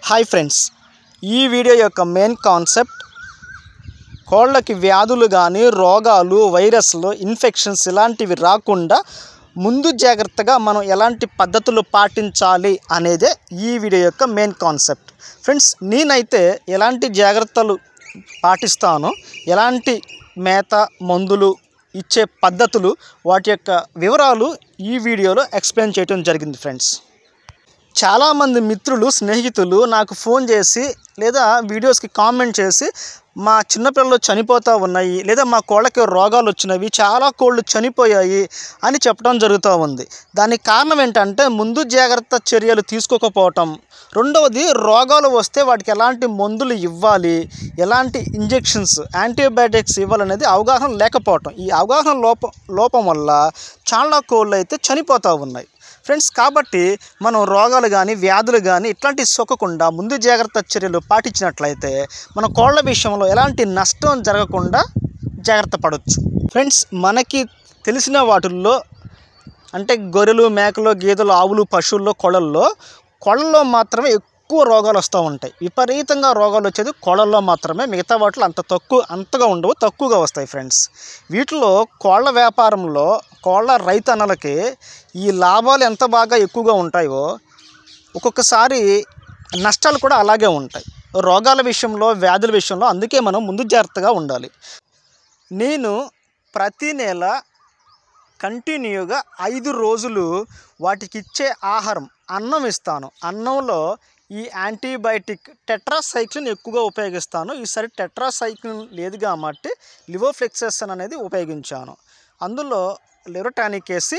hi friends ఈ video యొక్క main concept కోళ్ళకి వ్యాధులు కానీ రోగాలు వైరస్లు ఇన్ఫెక్షన్స్ ఇలాంటివి రాకుండా ముందు జాగ్రత్తగా మనం ఎలాంటి పద్ధతులు పాటించాలి అనేదే ఈ వీడియో యొక్క మెయిన్ కాన్సెప్ట్ ఫ్రెండ్స్ నేనైతే ఎలాంటి జాగ్రత్తలు పాటిస్తానో ఎలాంటి మేత మందులు ఇచ్చే పద్ధతులు వాటి యొక్క వివరాలు ఈ వీడియోలో ఎక్స్ప్లెయిన్ చేయడం జరిగింది ఫ్రెండ్స్ చాలామంది మిత్రులు స్నేహితులు నాకు ఫోన్ చేసి లేదా వీడియోస్కి కామెంట్ చేసి మా చిన్నపిల్లలు చనిపోతూ ఉన్నాయి లేదా మా కోళ్ళకి రోగాలు వచ్చినవి చాలా కోళ్ళు చనిపోయాయి అని చెప్పడం జరుగుతూ ఉంది దానికి కారణం ఏంటంటే ముందు జాగ్రత్త చర్యలు తీసుకోకపోవటం రెండవది రోగాలు వస్తే వాటికి ఎలాంటి మందులు ఇవ్వాలి ఎలాంటి ఇంజెక్షన్స్ యాంటీబయాటిక్స్ ఇవ్వాలనేది అవగాహన లేకపోవటం ఈ అవగాహన లోపం లోపం వల్ల చాలా కోళ్ళు అయితే చనిపోతూ ఉన్నాయి ఫ్రెండ్స్ కాబట్టి మనం రోగాలు కానీ వ్యాధులు కానీ ఇట్లాంటివి సోకకుండా ముందు జాగ్రత్త చర్యలు పాటించినట్లయితే మన కోళ్ళ విషయంలో ఎలాంటి నష్టం జరగకుండా జాగ్రత్త పడవచ్చు ఫ్రెండ్స్ మనకి తెలిసిన వాటిల్లో అంటే గొర్రెలు మేకలు గేదెలు ఆవులు పశువుల్లో కొళల్లో కొళ్ళల్లో మాత్రమే ఎక్కువ రోగాలు వస్తూ ఉంటాయి విపరీతంగా రోగాలు వచ్చేది కోళ్ళల్లో మాత్రమే మిగతా వాటిలో అంత తక్కువ అంతగా ఉండవు తక్కువగా వస్తాయి ఫ్రెండ్స్ వీటిలో కోళ్ళ వ్యాపారంలో కోళ్ళ రైతన్నలకి ఈ లాభాలు ఎంత బాగా ఎక్కువగా ఉంటాయో ఒక్కొక్కసారి నష్టాలు కూడా అలాగే ఉంటాయి రోగాల విషయంలో వ్యాధుల విషయంలో అందుకే మనం ముందు జాగ్రత్తగా ఉండాలి నేను ప్రతి నెల కంటిన్యూగా ఐదు రోజులు వాటికి ఇచ్చే ఆహారం అన్నం ఇస్తాను అన్నంలో ఈ యాంటీబయాటిక్ టెట్రాసైక్లిన్ ఎక్కువగా ఉపయోగిస్తాను ఈసారి టెట్రాసైక్లిన్ లేదు కాబట్టి లివోఫ్లెక్సెసన్ అనేది ఉపయోగించాను అందులో లివరటానిక్ వేసి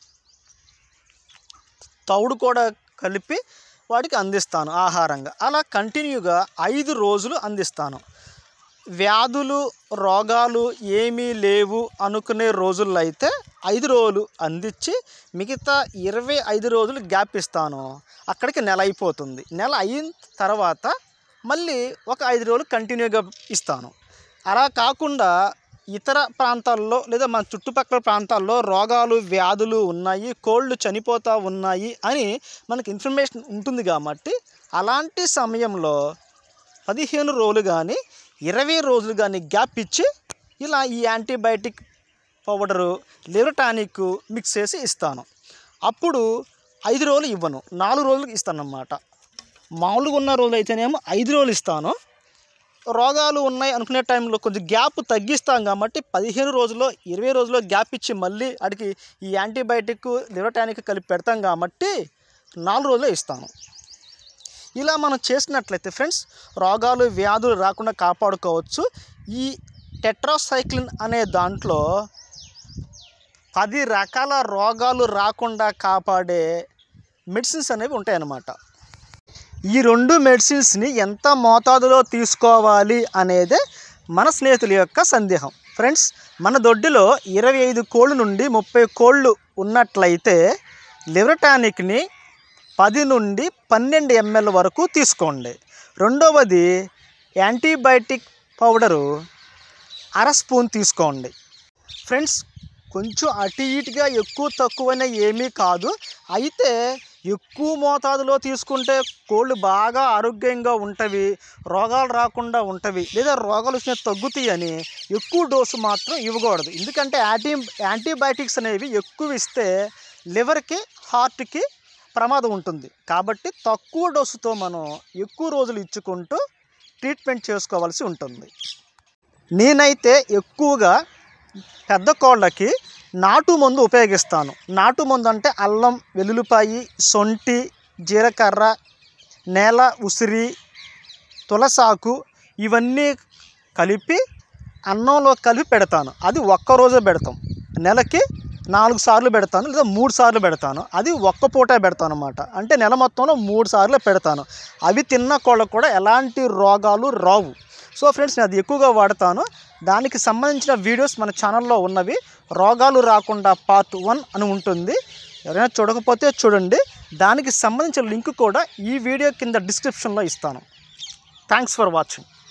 తౌడు కూడా కలిపి వాటికి అందిస్తాను ఆహారంగా అలా కంటిన్యూగా ఐదు రోజులు అందిస్తాను వ్యాధులు రోగాలు ఏమీ లేవు అనుకునే రోజుల్లో అయితే ఐదు రోజులు అందించి మిగతా ఇరవై ఐదు రోజులు గ్యాప్ ఇస్తాను అక్కడికి నెల అయిపోతుంది నెల అయిన తర్వాత మళ్ళీ ఒక ఐదు రోజులు కంటిన్యూగా ఇస్తాను అలా కాకుండా ఇతర ప్రాంతాల్లో లేదా మన చుట్టుపక్కల ప్రాంతాల్లో రోగాలు వ్యాధులు ఉన్నాయి కోళ్ళు చనిపోతూ ఉన్నాయి అని మనకి ఇన్ఫర్మేషన్ ఉంటుంది కాబట్టి అలాంటి సమయంలో పదిహేను రోజులు కానీ ఇరవై రోజులు కానీ గ్యాప్ ఇచ్చి ఇలా ఈ antibiotic powder liver tonic mix చేసి ఇస్తాను అప్పుడు ఐదు రోజులు ఇవ్వను నాలుగు రోజులకు ఇస్తాను అన్నమాట మామూలుగా ఉన్న రోజులు అయితేనేమో ఐదు రోజులు ఇస్తాను రోగాలు ఉన్నాయి అనుకునే టైంలో కొంచెం గ్యాప్ తగ్గిస్తాం కాబట్టి పదిహేను రోజుల్లో ఇరవై రోజుల్లో గ్యాప్ ఇచ్చి మళ్ళీ అడిగి ఈ యాంటీబయాటిక్ లివర్ టానిక్ కలిపి పెడతాం కాబట్టి నాలుగు రోజుల్లో ఇస్తాను ఇలా మనం చేసినట్లయితే ఫ్రెండ్స్ రోగాలు వ్యాధులు రాకుండా కాపాడుకోవచ్చు ఈ టెట్రాసైక్లిన్ అనే దాంట్లో పది రకాల రోగాలు రాకుండా కాపాడే మెడిసిన్స్ అనేవి ఉంటాయన్నమాట ఈ రెండు మెడిసిన్స్ని ఎంత మోతాదులో తీసుకోవాలి అనేదే మన స్నేహితుల యొక్క సందేహం ఫ్రెండ్స్ మన దొడ్డిలో ఇరవై ఐదు కోళ్ళు నుండి ముప్పై కోళ్ళు ఉన్నట్లయితే లివర్ టానిక్ని పది నుండి పన్నెండు ఎంఎల్ వరకు తీసుకోండి రెండవది యాంటీబయాటిక్ పౌడరు అర స్పూన్ తీసుకోండి ఫ్రెండ్స్ కొంచెం అటు ఇటుగా ఎక్కువ తక్కువనే ఏమీ కాదు అయితే ఎక్కువ మోతాదులో తీసుకుంటే కోళ్ళు బాగా ఆరోగ్యంగా ఉంటవి రోగాలు రాకుండా ఉంటవి లేదా రోగాలు వచ్చిన తగ్గుతాయని ఎక్కువ డోసు మాత్రం ఇవ్వకూడదు ఎందుకంటే యాంటీ యాంటీబయాటిక్స్ అనేవి ఎక్కువ ఇస్తే లివర్కి హార్ట్కి ప్రమాదం ఉంటుంది కాబట్టి తక్కువ డోసుతో మనం ఎక్కువ రోజులు ఇచ్చుకుంటూ ట్రీట్మెంట్ చేసుకోవాల్సి ఉంటుంది నేనైతే ఎక్కువగా పెద్ద కోళ్ళకి నాటు మందు ఉపయోగిస్తాను నాటు మందు అంటే అల్లం వెల్లుల్లిపాయి సొంటి జీలకర్ర నేల ఉసిరి తులసాకు ఇవన్నీ కలిపి అన్నంలో కలిపి పెడతాను అది ఒక్క రోజే పెడతాం నెలకి నాలుగు సార్లు పెడతాను లేదా మూడు సార్లు పెడతాను అది ఒక్క పూటే పెడతాను అనమాట అంటే నెల మొత్తంలో మూడు సార్లు పెడతాను అవి తిన్న కోళ్ళకు కూడా ఎలాంటి రోగాలు రావు సో ఫ్రెండ్స్ నేను అది ఎక్కువగా వాడతాను దానికి సంబంధించిన వీడియోస్ మన ఛానల్లో ఉన్నవి రోగాలు రాకుండా పార్ట్ వన్ అని ఉంటుంది ఎవరైనా చూడకపోతే చూడండి దానికి సంబంధించిన లింక్ కూడా ఈ వీడియో కింద డిస్క్రిప్షన్లో ఇస్తాను థ్యాంక్స్ ఫర్ వాచింగ్